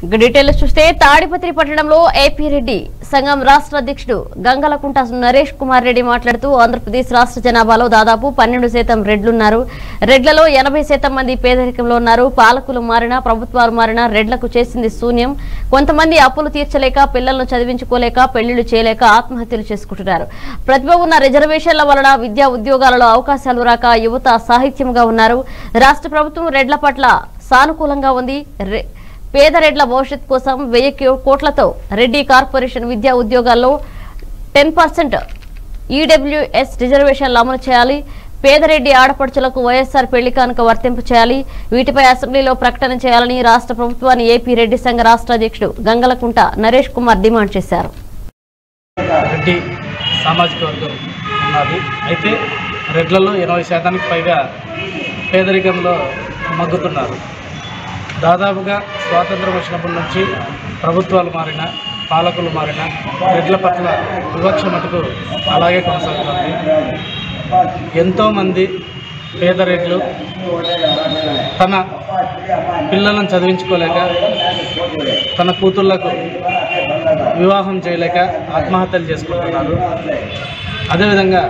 ఇక డీటెయిల్స్ చూస్తే తాడిపత్రి పట్టణంలో ఏపీ రెడ్డి సంఘం రాష్ట్ర అధ్యక్షుడు గంగలకుంట నరేష్ కుమార్ రెడ్డి మాట్లాడుతూ ఆంధ్రప్రదేశ్ రాష్ట్ర జనాభాలో దాదాపు పన్నెండు శాతం రెడ్లున్నారు రెడ్లలో ఎనభై శాతం మంది పేదరికంలో ఉన్నారు పాలకులు మారినా ప్రభుత్వాలు మారినా రెడ్లకు చేసింది శూన్యం కొంతమంది అప్పులు తీర్చలేక పిల్లలను చదివించుకోలేక పెళ్లిళ్లు చేయలేక ఆత్మహత్యలు చేసుకుంటున్నారు ప్రతిభ ఉన్న రిజర్వేషన్ల వలన విద్యా ఉద్యోగాలలో అవకాశాలు రాక యువత సాహిత్యంగా ఉన్నారు రాష్ట్ర ప్రభుత్వం రెడ్ల పట్ల సానుకూలంగా ఉంది రె- పేద రెడ్ల భవిష్యత్ కోసం వెయ్యి కో- కోట్లతో రెడ్డి కార్పొరేషన్ విద్యా ఉద్యోగాల్లో టెన్ పర్సెంట్ ఈడబ్ల్యూఎస్ రిజర్వేషన్లు అమలు చేయాలి పేదరెడ్డి ఆడపడుచులకు వైఎస్ఆర్ పెళ్లి కానుక వర్తింపు చేయాలి వీటిపై అసెంబ్లీలో ప్రకటన చేయాలని రాష్ట్ర ప్రభుత్వాన్ని ఏపీ రెడ్డి సంఘ రాష్ట్ర అధ్యక్షుడు గంగలకుంట నరేష్ కుమార్ డిమాండ్ చేశారు రెడ్డి సామాజిక వర్గం ఉన్నది అయితే రెడ్లలో ఇరవై శాతానికి పైగా పేదరికంలో మగ్గుతున్నారు దాదాపుగా స్వాతంత్రం వచ్చినప్పటి నుంచి ప్రభుత్వాలు మారిన పాలకులు మారిన రెడ్ల పట్ల వివక్ష మటుకు అలాగే కొనసాగుతుంది ఎంతోమంది పేద రెడ్లు తన పిల్లలను చదివించుకోలేక తన కూతుళ్లకు వివాహం చేయలేక ఆత్మహత్యలు చేసుకుంటున్నారు అదేవిధంగా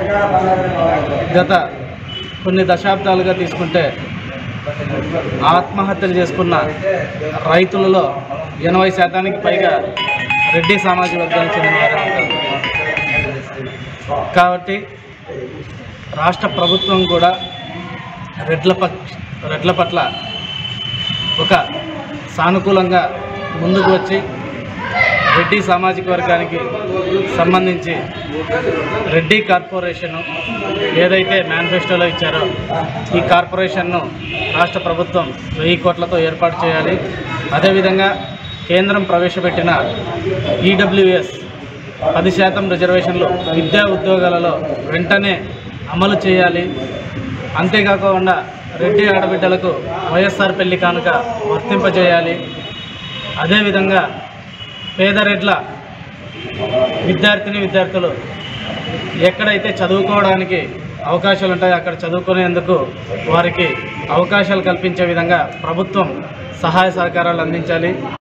గత కొన్ని దశాబ్దాలుగా తీసుకుంటే ఆత్మహత్యలు చేసుకున్న రైతులలో ఎనభై శాతానికి పైగా రెడ్డి సామాజిక వర్గానికి చెందిన వారే ఉంటారు కాబట్టి రాష్ట్ర ప్రభుత్వం కూడా రెడ్ల పక్ష రెడ్ల పట్ల ఒక సానుకూలంగా ముందుకు వచ్చి రెడ్డి సామాజిక వర్గానికి సంబంధించి రెడ్డి కార్పొరేషన్ ఏదైతే మేనిఫెస్టోలో ఇచ్చారో ఈ కార్పొరేషన్ను రాష్ట్ర ప్రభుత్వం వెయ్యి కోట్లతో ఏర్పాటు చేయాలి అదేవిధంగా కేంద్రం ప్రవేశపెట్టిన ఈడబ్ల్యూఎస్ పది శాతం రిజర్వేషన్లు విద్యా ఉద్యోగాలలో వెంటనే అమలు చేయాలి అంతేకాకుండా రెడ్డి ఆడబిడ్డలకు వైఎస్ఆర్ పెళ్లి కానుక వర్తింపజేయాలి అదేవిధంగా పేద రెడ్ల విద్యార్థిని విద్యార్థులు ఎక్కడైతే చదువుకోవడానికి అవకాశాలు ఉంటాయో అక్కడ చదువుకునేందుకు వారికి అవకాశాలు కల్పించే విధంగా ప్రభుత్వం సహాయ సహకారాలు అందించాలి